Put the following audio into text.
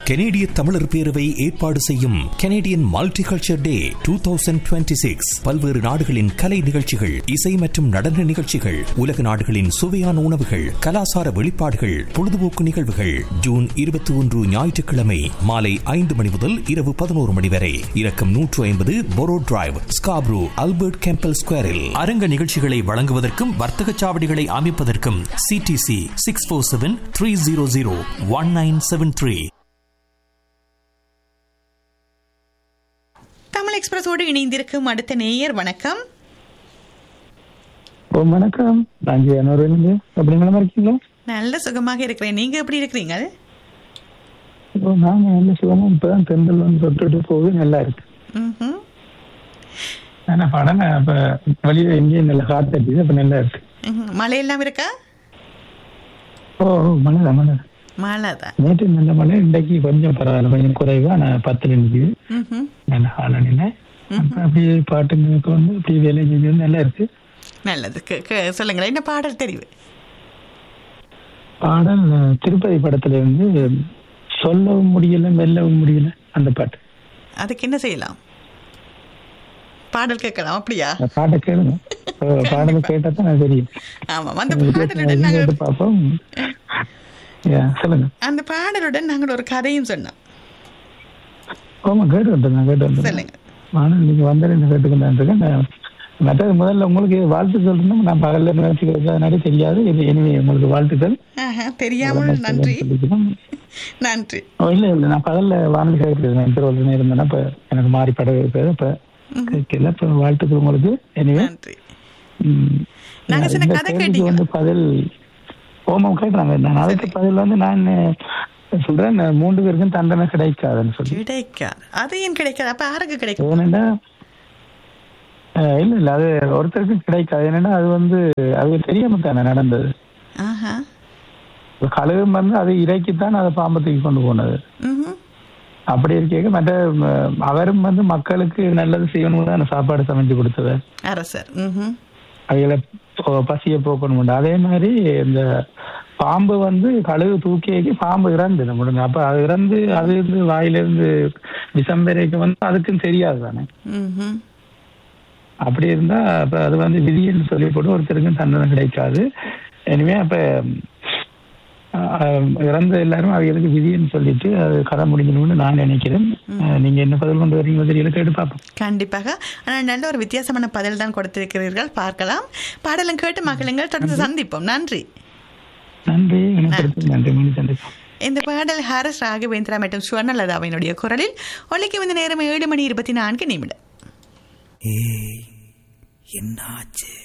கனேடிய தமிழர் பேரவை ஏற்பாடு செய்யும் Canadian multiculture day two thousand twenty six பல்வேறு நாடுகளின் கலை நிகழ்ச்சிகள் இசை மற்றும் நடன நிகழ்ச்சிகள் உலக நாடுகளின் சுவையான உணவுகள் கலாசார வெளிப்பாடுகள் பொழுதுபோக்கு நிகழ்வுகள் ஜூன் இருபத்தி ஒன்று ஞாயிற்றுக்கிழமை மாலை ஐந்து மணி முதல் இரவு பதினோரு மணி வரை இலக்கம் நூற்று ஐம்பது Borough Drive Scarborough Albert Campbell ஸ்கொயரில் அரங்க நிகழ்ச்சிகளை வழங்குவதற்கும் வர்த்தக சாவடிகளை அமைப்பதற்கும் CDC six four seven three zero zero one nine seven three Tamil எக்ஸ்பிரஸோடு இணைந்திருக்கும் அடுத்த நேயர் வணக்கம் ஓ வணக்கம் நான் ஜெயனூர்லேருந்து எப்படி நிலமா இருக்கீங்களா நல்ல சுகமாக இருக்கிறேன் நீங்க எப்படி இருக்கிறீங்க ஓ நாங்க நல்ல சுகமா இப்பதான் தென்றல் வந்து தொட்டுட்டு போகுது நல்லா இருக்கு ம்ஹும். ஆனா படம் இப்ப வெளியில எங்கேயும் நல்ல காத்து அடிக்குது அப்ப நல்லா இருக்கு ம்ஹும். மழை எல்லாம் இருக்கா ஓ ஓ, மழை தான் மழை தான். மழை தான் நேற்று நல்ல மழை இன்றைக்கு கொஞ்சம் பரவாயில்ல கொஞ்சம் குறைவா நான் பத்துல நிற்குது ம்ஹும். நல்ல காலநிலை அப்ப அப்படியே பாட்டுங்களுக்கு வந்து அப்படியே வேலை செஞ்சது நல்லா இருக்கு நல்லது கே- கே- சொல்லுங்களேன் என்ன பாடல் தெரிவு பாடல் அஹ், திருப்பதி படத்துல இருந்து சொல்லவும் முடியல மெல்லவும் முடியல அந்த பாட்டு அதுக்கு என்ன செய்யலாம் பாடல் கேட்கலாம் அப்படியா அந்த பாட்டை கேளுங்க ஓ, பாடலை கேட்டா தான் எனக்கு தெரியும் ஆமாம் அந்த பாடலுடன் நாங்கள் கேட்டு பார்ப்போம் Yeah, சொல்லுங்க அந்த பாடலுடன் நாங்கள் ஒரு கதையும் சொன்னோம் ஆமா கேட்டு வந்துட்டேன் நான் கேட்டு வந்துட்டேன் சொல்லுங்க நானும் நீங்க வந்தேன் கேட்டுக்கிட்டு இருக்கேன் நான் மற்றது முதல்ல உங்களுக்கு வாழ்த்து சொல்லணும் நான் பகல்ல நிகழ்ச்சி அதனால தெரியாது இது இனிமே உங்களுக்கு வாழ்த்துக்கள் ஆஹா, தெரியாமல் நன்றி சொல்லிக்கிறேன். நன்றி ஓ, இல்ல இல்ல நான் பகல்ல வானொலி கேட்டுருக்கேன் இன்டர்வல் இருந்தேன்னா இப்ப எனக்கு மாறி பட இருக்காது இப்ப கேட்கல இப்ப வாழ்த்துக்கள் உங்களுக்கு எனிவே நன்றி நாங்க சின்ன கதை கேள்விக்கு கேட்டீங்களா? வந்து பதில் ஓமம் கேட்டுறாங்க நான் அதுக்கு பதில் வந்து நான் சொல்றேன் நான் மூன்று பேருக்கும் தண்டனை கிடைக்காதுன்னு சொல்லி கிடைக்காது அது ஏன் கிடைக்காது அப்ப யாருக்கு கிடைக்கும் ஏனெண்டா அஹ் இல்ல இல்ல அது ஒருத்தருக்கும் கிடைக்காது ஏனென்னா அது வந்து அது தெரியாம தானே நடந்தது ஆஹா இப்ப கழுகும் வந்து அது இறைக்குத்தான் அதை பாம்பத்துக்கு கொண்டு போனது ம்ஹும். அப்படி இருக்க மற்ற அஹ், அவரும் வந்து மக்களுக்கு நல்லது செய்யணும் தான் சாப்பாடு சமைச்சு கொடுத்தது அரசர் ம்ஹும். அவைகளை போ- பசியை போக்கணும் அதே மாதிரி இந்த பாம்பு வந்து கழுகு தூக்கி பாம்பு இறந்து முடிஞ்சு அப்ப அது இறந்து அது இருந்து வாயிலிருந்து டிசம்பருக்கு வந்து அதுக்கும் தெரியாது தானே ம்ஹும். அப்படி இருந்தா அப்ப அது வந்து விதின்னு சொல்லி போட்டு ஒருத்தருக்கும் தண்டனை கிடைக்காது எனவே அப்ப அஹ், இறந்த எல்லாரும் அவங்களுக்கு விதின்னு சொல்லிட்டு அது கதை முடிஞ்சணும்னு நான் நினைக்கிறேன் அஹ், நீங்க என்ன பதில் கொண்டு வரீங்க தெரியல கேட்டு பார்ப்போம் கண்டிப்பாக ஆனால் நல்ல ஒரு வித்தியாசமான பதில் தான் கொடுத்திருக்கிறீர்கள் பார்க்கலாம் பாடலும் கேட்டு மகளுங்கள் தொடர்ந்து சந்திப்போம் நன்றி நன்றி இணைப்பிற்கு நன்றி மணி சந்திப்போம் இந்த பாடல் ஹாரஸ் ராகவேந்திரா மற்றும் சுவர்ணலதாவினுடைய குரலில் ஒலிக்கு வந்த நேரம் ஏழு மணி இருபத்தி நான்கு நிமிடம் ஏய் என்னாச்சு